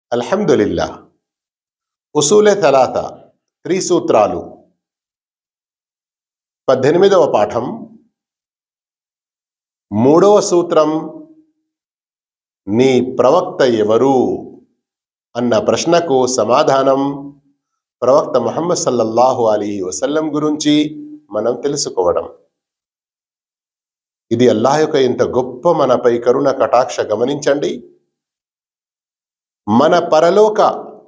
అల్హమ్దులిల్లా ఉసూలే తలాత త్రిసూత్రాలు పద్దెనిమిదవ పాఠం మూడవ సూత్రం నీ ప్రవక్త ఎవరు అన్న ప్రశ్నకు సమాధానం ప్రవక్త ముహమ్మద్ సల్లల్లాహు అలీ వసల్లం గురించి మనం తెలుసుకోవడం ఇది అల్లాహ్ యొక్క ఇంత గొప్ప మనపై కరుణ కటాక్ష గమనించండి మన పరలోక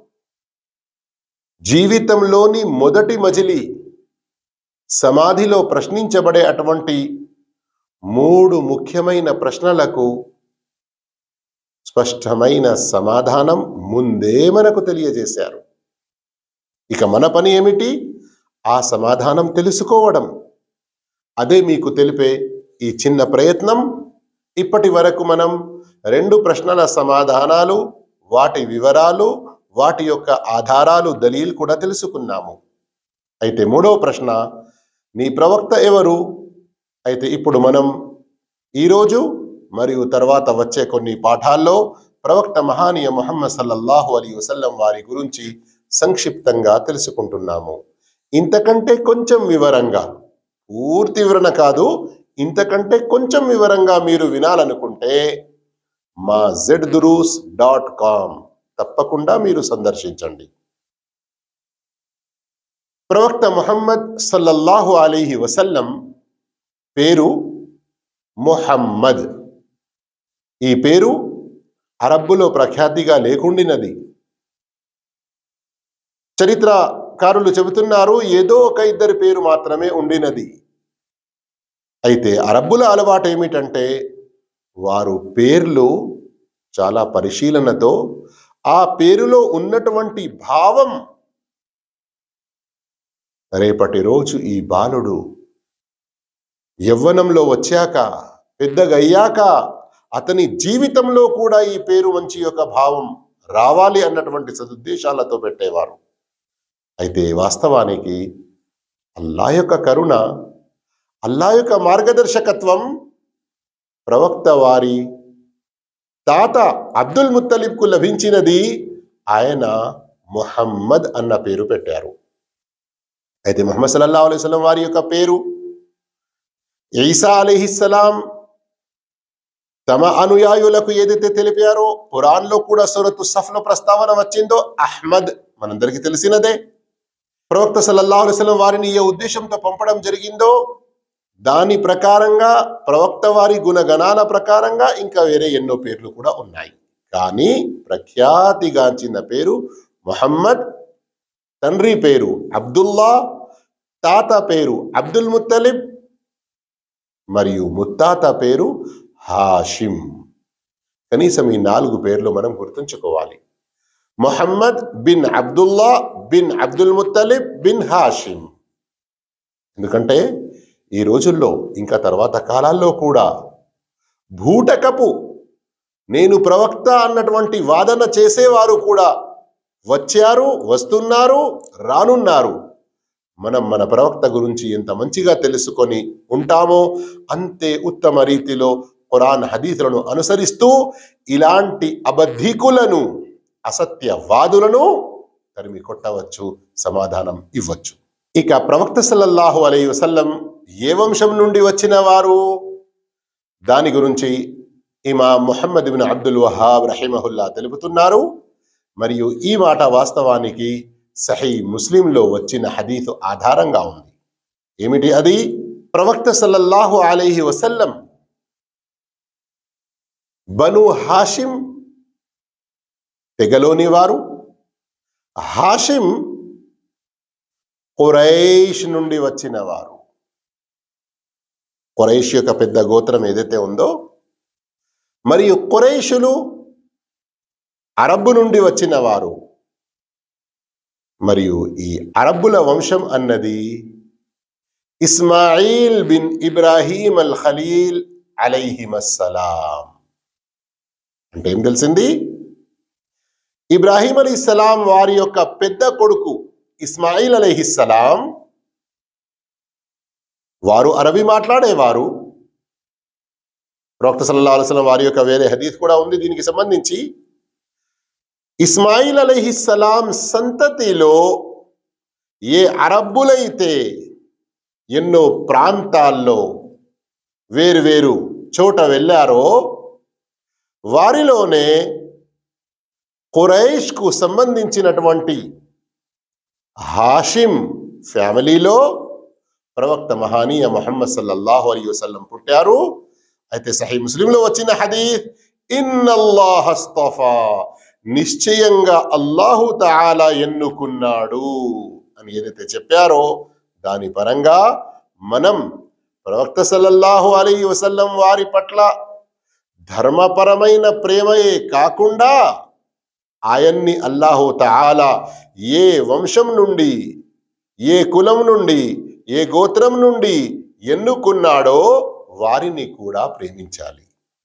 జీవితంలోని మొదటి మజిలి సమాధిలో ప్రశ్నించబడే అటువంటి మూడు ముఖ్యమైన ప్రశ్నలకు స్పష్టమైన సమాధానం ముందే మనకు తెలియజేశారు ఇక మన పని ఏమిటి ఆ సమాధానం తెలుసుకోవడం అదే మీకు తెలిపే ఈ చిన్న ప్రయత్నం ఇప్పటి వరకు మనం రెండు ప్రశ్నల సమాధానాలు వాటి వివరాలు వాటి యొక్క ఆధారాలు దలీల్ కూడా తెలుసుకున్నాము అయితే మూడవ ప్రశ్న నీ ప్రవక్త ఎవరు అయితే ఇప్పుడు మనం ఈరోజు మరియు తర్వాత వచ్చే కొన్ని పాఠాల్లో ప్రవక్త మహానీయ ముహమ్మద్ సల్లల్లాహు అలీ వసల్లం వారి గురించి సంక్షిప్తంగా తెలుసుకుంటున్నాము ఇంతకంటే కొంచెం వివరంగా పూర్తి వివరణ కాదు ఇంతకంటే కొంచెం వివరంగా మీరు వినాలనుకుంటే మా జెడ్ దురూస్ డాట్ కామ్ తప్పకుండా మీరు సందర్శించండి ప్రవక్త ముహమ్మద్ సల్లల్లాహు అలీహి వసల్లం పేరు ముహమ్మద్ ఈ పేరు అరబ్బులో ప్రఖ్యాతిగా లేకుండినది చరిత్రకారులు చెబుతున్నారు ఏదో ఒక ఇద్దరి పేరు మాత్రమే ఉండినది అయితే అరబ్బుల అలవాటు ఏమిటంటే వారు పేర్లు చాలా పరిశీలనతో ఆ పేరులో ఉన్నటువంటి భావం రేపటి రోజు ఈ బాలుడు యవ్వనంలో వచ్చాక పెద్దగయ్యాక అతని జీవితంలో కూడా ఈ పేరు మంచి యొక్క భావం రావాలి అన్నటువంటి సదుద్దేశాలతో పెట్టేవారు అయితే వాస్తవానికి అల్లా యొక్క కరుణ అల్లా యొక్క మార్గదర్శకత్వం ప్రవక్త వారి తాత అబ్దుల్ ముత్తలిబ్కు లభించినది ఆయన ముహమ్మద్ అన్న పేరు పెట్టారు అయితే ముహమ్మద్ సల్లల్లాహు అలైహి వసల్లం వారి యొక్క పేరు ఈసా అలీహిస్సలాం తమ అనుయాయులకు ఏదైతే తెలిపారో ఖురాన్లో కూడా సూరతు సఫ్లో ప్రస్తావన వచ్చిందో అహ్మద్ మనందరికీ తెలిసినదే ప్రవక్త సల్లల్లాహు అలైహి వసల్లం వారిని ఏ ఉద్దేశంతో పంపడం జరిగిందో దాని ప్రకారంగా ప్రవక్త వారి గుణగణాల ప్రకారంగా ఇంకా వేరే ఎన్నో పేర్లు కూడా ఉన్నాయి కానీ ప్రఖ్యాతిగాంచిన పేరు మొహమ్మద్ తండ్రి పేరు అబ్దుల్లా తాత పేరు అబ్దుల్ ముత్తలిబ్ మరియు ముత్తాత పేరు హాషిం కనీసం ఈ నాలుగు పేర్లు మనం గుర్తుంచుకోవాలి Mohammed bin Abdullah bin Abdul Muttalib bin Hashim ఎందుకంటే ఈ రోజుల్లో ఇంకా తర్వాత కాలాల్లో కూడా భూటకపు నేను ప్రవక్త అన్నటువంటి వాదన చేసేవారు కూడా వచ్చారు వస్తున్నారు రానున్నారు మనం మన ప్రవక్త గురించి ఎంత మంచిగా తెలుసుకొని ఉంటామో అంతే ఉత్తమ రీతిలో ఖురాన్ హదీసులను అనుసరిస్తూ ఇలాంటి అబద్ధికులను అసత్యవాదులను తరిమి కొట్టవచ్చు సమాధానం ఇవ్వచ్చు ఇక ప్రవక్త సల్లల్లాహు అలై వసల్లం ఏ వంశం నుండి వచ్చిన వారు దాని గురించి ఇమా ముహమ్మద్ బిన్ అబ్దుల్ వహాబ్ రహిమహుల్లా తెలుపుతున్నారు మరియు ఈ మాట వాస్తవానికి సహీ ముస్లింలో వచ్చిన హదీసు ఆధారంగా ఉంది ఏమిటి అది ప్రవక్త సల్లల్లాహు అలైహి వసల్లం బను హాషిం తెగలోని వారు హాషిం ఖురైష్ నుండి వచ్చిన వారు ఖురైష్ యొక్క పెద్ద గోత్రం ఏదైతే ఉందో మరియు ఖురైషులు అరబ్బు నుండి వచ్చిన వారు మరియు ఈ అరబ్బుల వంశం అన్నది Ismail bin Ibrahim al Khalil అలైహిమస్సలాం అంటే ఏం తెలిసింది ఇబ్రాహీం అలీ సలాం వారి యొక్క పెద్ద కొడుకు ఇస్మాయిల్ అలైహిస్సలాం వారు అరబీ మాట్లాడేవారు ప్రవక్త సల్లల్లాహు అలైహి వసల్లం వారి యొక్క వేరే హదీస్ కూడా ఉంది దీనికి సంబంధించి ఇస్మాయిల్ అలహిస్సలాం సంతతిలో ఏ అరబ్బులైతే ఎన్నో ప్రాంతాల్లో వేరువేరు చోట వెళ్ళారో వారిలోనే ఖురైష్కు సంబంధించినటువంటి హాషిం ఫ్యామిలీలో ప్రవక్త మహానీయ మొహమ్మద్ సల్లల్లాహు అలీ వసల్లం పుట్టారు అయితే సహీ ముస్లింలో వచ్చిన హదీఫ్ ఇన్నల్లాహస్తఫా నిశ్చయంగా అల్లాహు తాలా ఎన్నుకున్నాడు అని ఏదైతే చెప్పారో దాని పరంగా మనం ప్రవక్త సల్లల్లాహు అలీ వసల్లం వారి పట్ల ధర్మపరమైన ప్రేమయే కాకుండా ఆయన్ని అల్లాహు తాలా ఏ వంశం నుండి ఏ కులం నుండి ఏ గోత్రం నుండి ఎన్నుకున్నాడో వారిని కూడా ప్రేమించాలి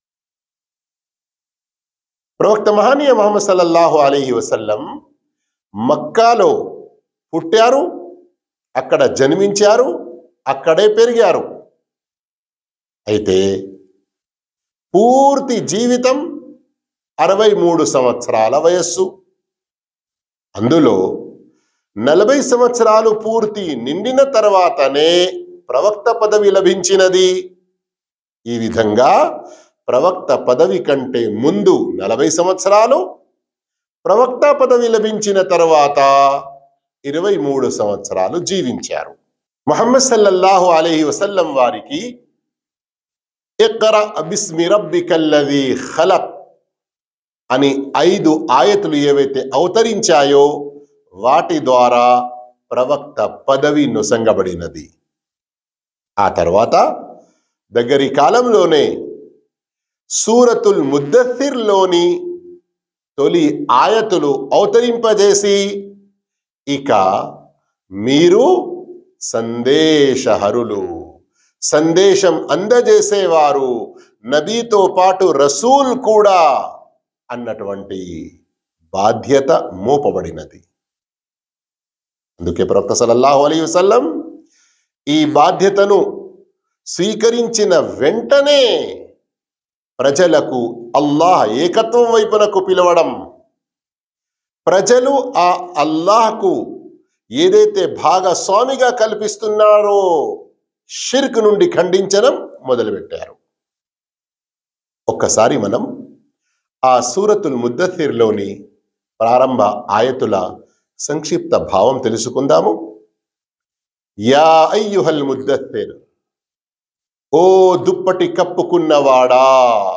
ప్రవక్త మహానీయ మొహమ్మద్ సల్లల్లాహు అలీహి వసల్లం మక్కాలో పుట్టారు అక్కడ జన్మించారు అక్కడే పెరిగారు అయితే పూర్తి జీవితం అరవై మూడు సంవత్సరాల వయస్సు అందులో నలభై సంవత్సరాలు పూర్తి నిండిన తర్వాతనే ప్రవక్త పదవి లభించినది ఈ విధంగా ప్రవక్త పదవి కంటే ముందు నలభై సంవత్సరాలు ప్రవక్త పదవి లభించిన తర్వాత ఇరవై మూడు సంవత్సరాలు జీవించారు మొహమ్మద్ సల్లల్లాహు అలైహి వసల్లం వారికి ఇక్రా బిస్మి రబ్బికల్లది ఖలక్ అని ఐదు ఆయతులు ఏవైతే అవతరించాయో వాటి ద్వారా ప్రవక్త పదవి నొసంగబడినది ఆ తర్వాత దగ్గరి కాలంలోనే సూరతుల్ ముద్దథిర్లోని తొలి ఆయతులు అవతరింపజేసి ఇక మీరు సందేశహరులు సందేశం అందజేసేవారు నబీతో పాటు రసూల్ కూడా అన్నటువంటి బాధ్యత మోపబడినది అందుకే ప్రవక్త సల్లల్లాహు అలీ వసల్లం ఈ బాధ్యతను స్వీకరించిన వెంటనే ప్రజలకు అల్లాహ్ ఏకత్వం వైపునకు పిలవడం ప్రజలు ఆ అల్లాహ్కు ఏదైతే భాగస్వామిగా కల్పిస్తున్నారో షిర్క్ నుండి ఖండించడం మొదలుపెట్టారు ఒక్కసారి మనం ఆ సూరతుల్ ముద్దథిర్లోని ప్రారంభ ఆయతుల సంక్షిప్త భావం తెలుసుకుందాము యా అయ్యుహల్ ముద్దథిర్ ఓ దుప్పటి కప్పుకున్నవాడా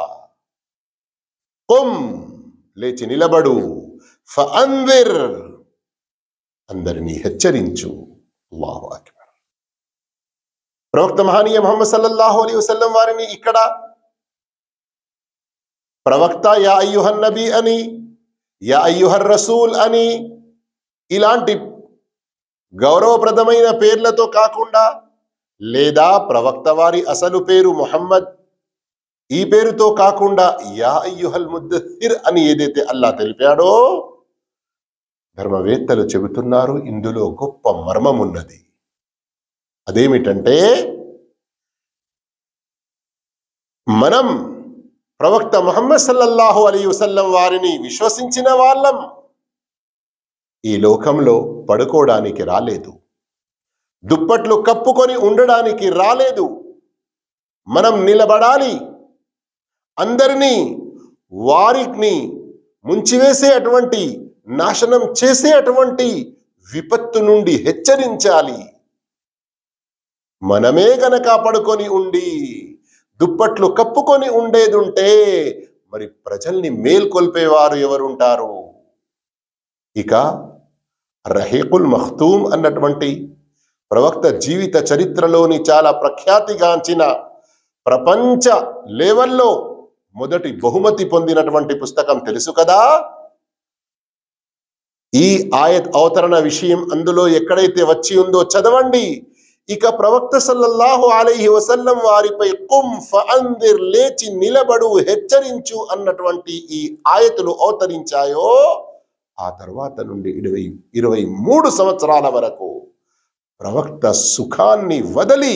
కొం లేచి నిలబడు ఫఅన్విర్ అందరినీ హెచ్చరించు అల్లాహు అక్బర్ ప్రవక్త మహానీయ ముహమ్మద్ సల్లల్లాహు అలైహి వసల్లం వారిని ఇక్కడ ప్రవక్త యా అయ్యుహన్ నబీ అని యా అయ్యుహర్ రసూల్ అని ఇలాంటి గౌరవప్రదమైన పేర్లతో కాకుండా లేదా ప్రవక్త వారి అసలు పేరు మొహమ్మద్ ఈ పేరుతో కాకుండా యా అయ్యుహల్ ముద్దథిర్ అని ఏదైతే అల్లా తెలిపాడో ధర్మవేత్తలు చెబుతున్నారు ఇందులో గొప్ప మర్మం ఉన్నది అదేమిటంటే మనం ప్రవక్త ముహమ్మద్ సల్లల్లాహు అలీ వసల్లం వారిని విశ్వసించిన వాళ్ళం ఈ లోకంలో పడుకోవడానికి రాలేదు దుప్పట్లు కప్పుకొని ఉండడానికి రాలేదు మనం నిలబడాలి అందరినీ వారిని ముంచివేసే అటువంటి నాశనం చేసే అటువంటి విపత్తు నుండి హెచ్చరించాలి మనమే గనక పడుకొని ఉండి దుప్పట్లు కప్పుకొని ఉండేదుంటే మరి ప్రజల్ని మేల్కొల్పేవారు ఎవరుంటారు ఇక రహీకుల్ మఖ్తూమ్ అన్నటువంటి ప్రవక్త జీవిత చరిత్రలోని చాలా ప్రఖ్యాతిగాంచిన ప్రపంచ లెవెల్లో మొదటి బహుమతి పొందినటువంటి పుస్తకం తెలుసు కదా ఈ ఆయత్ అవతరణ విషయం అందులో ఎక్కడైతే వచ్చి ఉందో చదవండి ఇక ప్రవక్త సల్లల్లాహు అలైహి వసల్లం వారిపై కుం ఫఅందిర్ లేచి నిలబడు హెచ్చరించు అన్నటువంటి ఈ ఆయతులు అవతరించాయో ఆ తర్వాత నుండి ఇరవై ఇరవై మూడు సంవత్సరాల వరకు ప్రవక్త సుఖాన్ని వదలి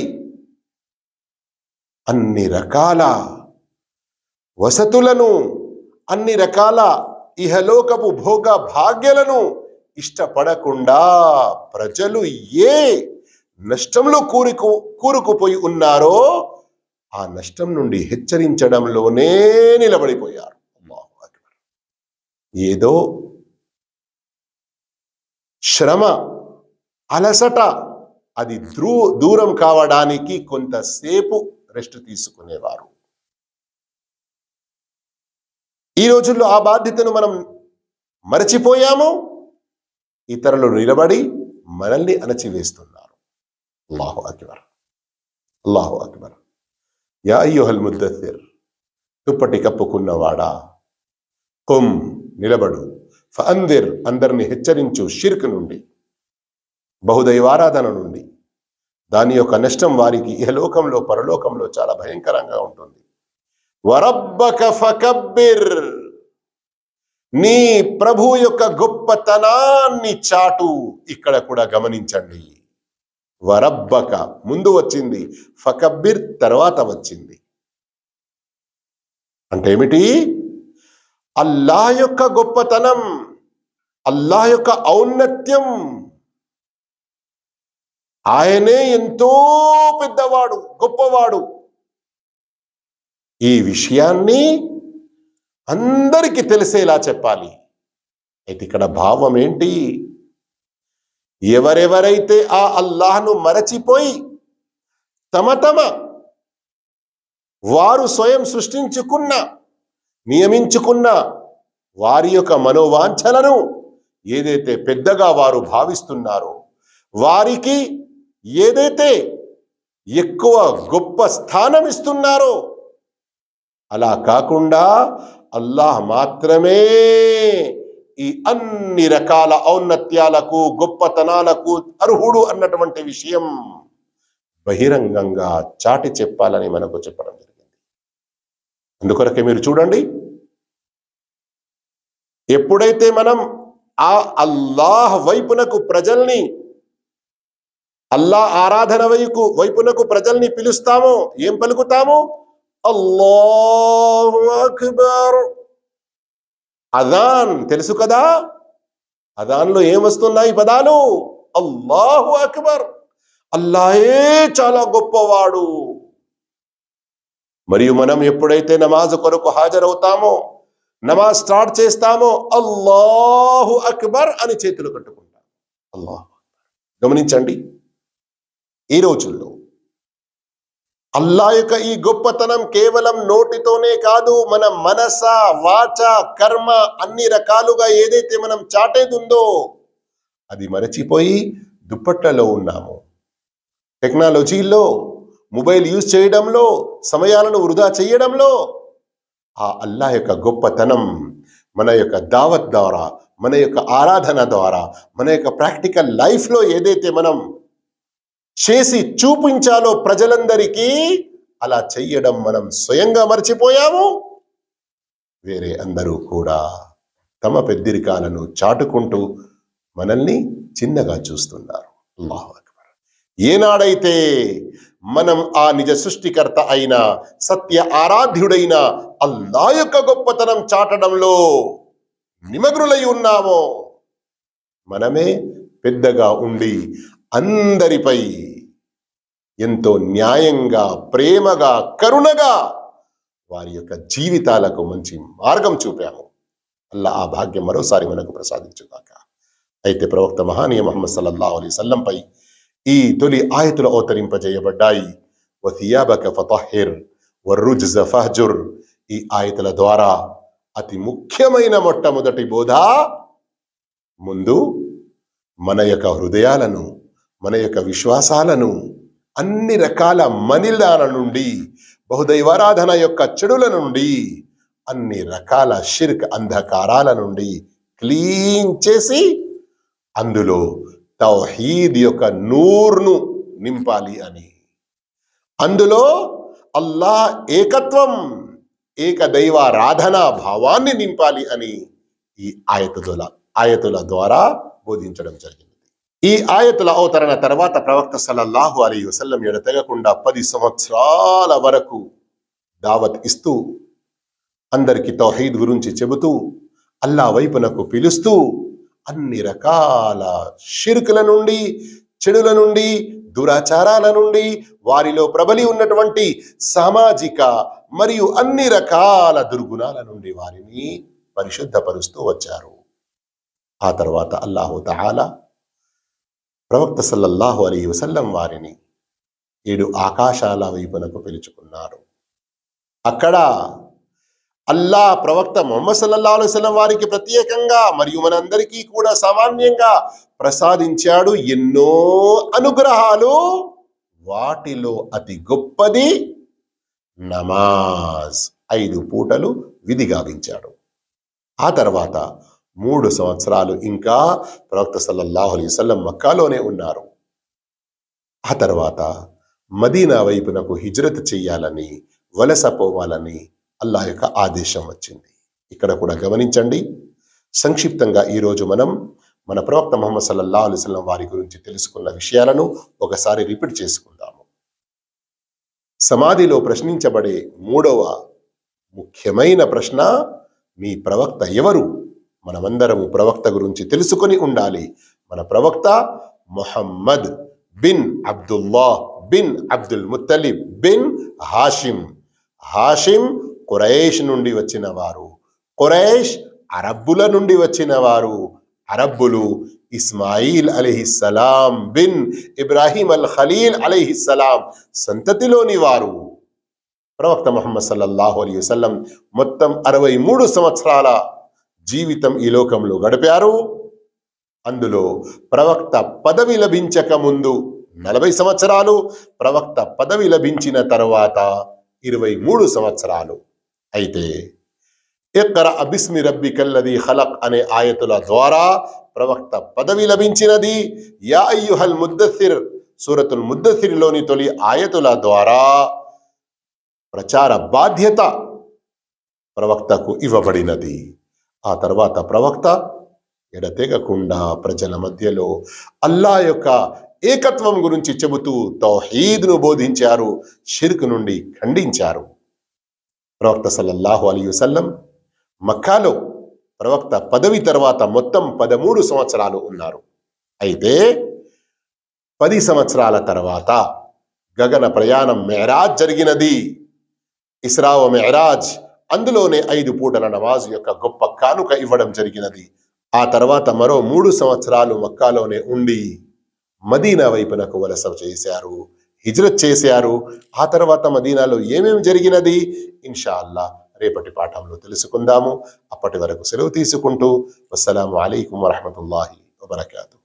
అన్ని రకాల వసతులను అన్ని రకాల ఇహలోకపు భోగ భాగ్యలను ఇష్టపడకుండా ప్రజలు ఏ నష్టంలో కూరుకు కూరుకుపోయి ఉన్నారో ఆ నష్టం నుండి హెచ్చరించడంలోనే నిలబడిపోయారు అల్లాహు అక్బర్. ఏదో శ్రమ అలసట అది ద్రూ దూరం కావడానికి కొంతసేపు రెస్ట్ తీసుకునేవారు ఈ రోజుల్లో ఆ బాధ్యతను మనం మరచిపోయాము ఇతరులు నిలబడి మనల్ని అణచివేస్తున్నారు అల్లాహు అక్బర్ అల్లాహు అక్బర్ యా అయ్యుహల్ ముద్దథిర్ దుప్పటి కప్పుకున్నవాడా కుమ్ నిలబడు ఫందిర్ అందరిని హెచ్చరించు షిర్క్ నుండి బహుదైవారాధన నుండి దాని యొక్క నష్టం వారికి ఇహలోకంలో పరలోకంలో చాలా భయంకరంగా ఉంటుంది వరబ్బక ఫకబ్బిర్ నీ ప్రభు యొక్క గొప్పతనాన్ని చాటు ఇక్కడ కూడా గమనించండి వరబ్బక ముందు వచ్చింది ఫకబ్బిర్ తర్వాత వచ్చింది అంటే ఏమిటి అల్లా యొక్క గొప్పతనం అల్లా యొక్క ఔన్నత్యం ఆయనే ఎంతో పెద్దవాడు గొప్పవాడు ఈ విషయాన్ని అందరికీ తెలిసేలా చెప్పాలి అయితే ఇక్కడ భావం ఏంటి ఎవరెవరైతే ఆ అల్లాహ్ను మరచిపోయి తమ తమ వారు స్వయం సృష్టించుకున్న నియమించుకున్న వారి యొక్క మనోవాంఛలను ఏదైతే పెద్దగా వారు భావిస్తున్నారో వారికి ఏదైతే ఎక్కువ గొప్ప స్థానం ఇస్తున్నారో అలా కాకుండా అల్లాహ్ మాత్రమే ఈ అన్ని రకాల ఔన్నత్యాలకు గొప్పతనాలకు అర్హుడు అన్నటువంటి విషయం బహిరంగంగా చాటి చెప్పాలని మనకు చెప్పడం జరిగింది అందుకొరకే మీరు చూడండి ఎప్పుడైతే మనం ఆ అల్లాహ్ వైపునకు ప్రజల్ని అల్లా ఆరాధన వైపు వైపునకు ప్రజల్ని పిలుస్తామో ఏం పలుకుతామో అల్లాహు అక్బర్ అదాన్ తెలుసు కదా అదాన్లో ఏమొస్తున్నాయి పదాలు అల్లాహు అక్బర్ అల్లాహే చాలా గొప్పవాడు మరియు మనం ఎప్పుడైతే నమాజ్ కొరకు హాజరవుతామో నమాజ్ స్టార్ట్ చేస్తామో అల్లాహు అక్బర్ అని చేతులు కట్టుకుంటాం అల్లాహ్ గమనించండి ఈ రోజుల్లో అల్లా యొక్క ఈ గొప్పతనం కేవలం నోటితోనే కాదు మన మనస వాచ కర్మ అన్ని రకాలుగా ఏదైతే మనం చాటేది ఉందో అది మరచిపోయి దుప్పట్లలో ఉన్నాము టెక్నాలజీలో మొబైల్ యూజ్ చేయడంలో సమయాలను వృధా చేయడంలో ఆ అల్లా యొక్క గొప్పతనం మన యొక్క దావత్ ద్వారా మన యొక్క ఆరాధన ద్వారా మన యొక్క ప్రాక్టికల్ లైఫ్లో ఏదైతే మనం చేసి చూపించాలో ప్రజలందరికీ అలా చెయ్యడం మనం స్వయంగా మర్చిపోయాము వేరే అందరూ కూడా తమ పెద్దిరికాలను చాటుకుంటూ మనల్ని చిన్నగా చూస్తున్నారు అల్లాహు అక్బర్ ఏనాడైతే మనం ఆ నిజ సృష్టికర్త అయిన సత్య ఆరాధ్యుడైన అల్లా యొక్క గొప్పతనం చాటడంలో నిమగ్నులై ఉన్నామో మనమే పెద్దగా ఉండి అందరిపై ఎంతో న్యాయంగా ప్రేమగా కరుణగా వారి యొక్క జీవితాలకు మంచి మార్గం చూపాము అల్లా ఆ భాగ్యం మరోసారి మనకు ప్రసాదించుగాక అయితే ప్రవక్త మహానీయ మహమ్మద్ సల్లల్లాహు అలైహి వసల్లంపై ఈ తొలి ఆయతులు అవతరింపజేయబడ్డాయి వథియాబక ఫతహిర్ వర్రుజ్జ ఫహజుర్ ఈ ఆయతుల ద్వారా అతి ముఖ్యమైన మొట్టమొదటి బోధ ముందు మన యొక్క హృదయాలను మన యొక్క విశ్వాసాలను అన్ని రకాల మనిలాల నుండి బహుదైవారాధన యొక్క చెడుల నుండి అన్ని రకాల షిర్క్ అంధకారాల నుండి క్లీన్ చేసి అందులో తౌహీద్ యొక్క నూర్ను నింపాలి అని అందులో అల్లా ఏకత్వం ఏక దైవారాధన భావాన్ని నింపాలి అని ఈ ఆయతుల ఆయతుల ద్వారా బోధించడం జరిగింది ఈ ఆయతుల అవతరణ తర్వాత ప్రవక్త సల్లల్లాహు అలీ వసల్లం ఎడతెగకుండా పది సంవత్సరాల వరకు దావత్ ఇస్తూ అందరికి తౌహీద్ గురించి చెబుతూ అల్లా వైపునకు పిలుస్తూ అన్ని రకాల షిరుకుల నుండి చెడుల నుండి దురాచారాల నుండి వారిలో ప్రబలి ఉన్నటువంటి సామాజిక మరియు అన్ని రకాల దుర్గుణాల నుండి వారిని పరిశుద్ధపరుస్తూ వచ్చారు ఆ తర్వాత అల్లాహు తఆలా ప్రవక్త సల్లల్లాహు అలీ వసల్లం వారిని ఏడు ఆకాశాల వైపునకు పిలుచుకున్నారు అక్కడ అల్లా ప్రవక్త మొహమ్మద్ సల్లల్లాహు అలైహి వసల్లం వారికి ప్రత్యేకంగా మరియు మనందరికీ కూడా సామాన్యంగా ప్రసాదించాడు ఎన్నో అనుగ్రహాలు వాటిలో అతి గొప్పది నమాజ్ ఐదు పూటలు విధి గావించాడు ఆ తర్వాత మూడు సంవత్సరాలు ఇంకా ప్రవక్త సల్లల్లాహు అలైహి వసల్లం మక్కాలోనే ఉన్నారు ఆ తర్వాత మదీనా వైపునకు హిజ్రత్ చెయ్యాలని వలస పోవాలని అల్లాహ్ యొక్క ఆదేశం వచ్చింది ఇక్కడ కూడా గమనించండి సంక్షిప్తంగా ఈరోజు మనం మన ప్రవక్త ముహమ్మద్ సల్లల్లాహు అలైహి వసల్లం వారి గురించి తెలుసుకున్న విషయాలను ఒకసారి రిపీట్ చేసుకుందాము సమాధిలో ప్రశ్నించబడే మూడవ ముఖ్యమైన ప్రశ్న మీ ప్రవక్త ఎవరు మనమందరము ప్రవక్త గురించి తెలుసుకొని ఉండాలి మన ప్రవక్త Mohammed bin Abdullah bin Abdul Muttalib bin Hashim Hashim Quraysh నుండి వచ్చిన వారు ఖురైష్ అరబ్బుల నుండి వచ్చిన వారు అరబ్బులు ఇస్మాయిల్ అలీహిస్సలాం బిన్ ఇబ్రాహీం అల్ ఖలీల్ అలీహిస్సలాం సంతతిలోని వారు ప్రవక్త ముహమ్మద్ సల్లల్లాహు అలీ వసల్లం మొత్తం అరవై మూడు సంవత్సరాల జీవితం ఈ లోకంలో గడిపారు అందులో ప్రవక్త పదవి లభించక ముందు నలభై సంవత్సరాలు ప్రవక్త పదవి లభించిన తర్వాత ఇరవై మూడు సంవత్సరాలు అయితే ఇక్కర అబిస్మి రబ్బి కల్లది ఖలక్ అనే ఆయతుల ద్వారా ప్రవక్త పదవి లభించినది యా అయ్యుహల్ ముద్దసిర్ సూరతుల్ ముద్దసిరిలోని తొలి ఆయతుల ద్వారా ప్రచార బాధ్యత ప్రవక్తకు ఇవ్వబడినది ఆ తర్వాత ప్రవక్త ఎడతెగకుండా ప్రజల మధ్యలో అల్లా యొక్క ఏకత్వం గురించి చెబుతూ తౌహీద్ను బోధించారు షిర్క్ నుండి ఖండించారు ప్రవక్త సల్లల్లాహు అలీ వసల్లం మక్కాలో ప్రవక్త పదవి తర్వాత మొత్తం పదమూడు సంవత్సరాలు ఉన్నారు అయితే పది సంవత్సరాల తర్వాత గగన ప్రయాణం మెహరాజ్ జరిగినది ఇస్రావ మెహరాజ్ అందులోనే ఐదు పూటల నమాజ్ యొక్క గొప్ప కానుక ఇవ్వడం జరిగినది ఆ తర్వాత మరో మూడు సంవత్సరాలు మక్కాలోనే ఉండి మదీనా వైపునకు వలస చేశారు హిజ్రత్ చేశారు ఆ తర్వాత మదీనాలో ఏమేమి జరిగినది ఇన్షా అల్లా రేపటి పాఠంలో తెలుసుకుందాము అప్పటి వరకు సెలవు తీసుకుంటూ వస్సలాము అలైకుం వరహమతుల్లాహి వబర్కాతు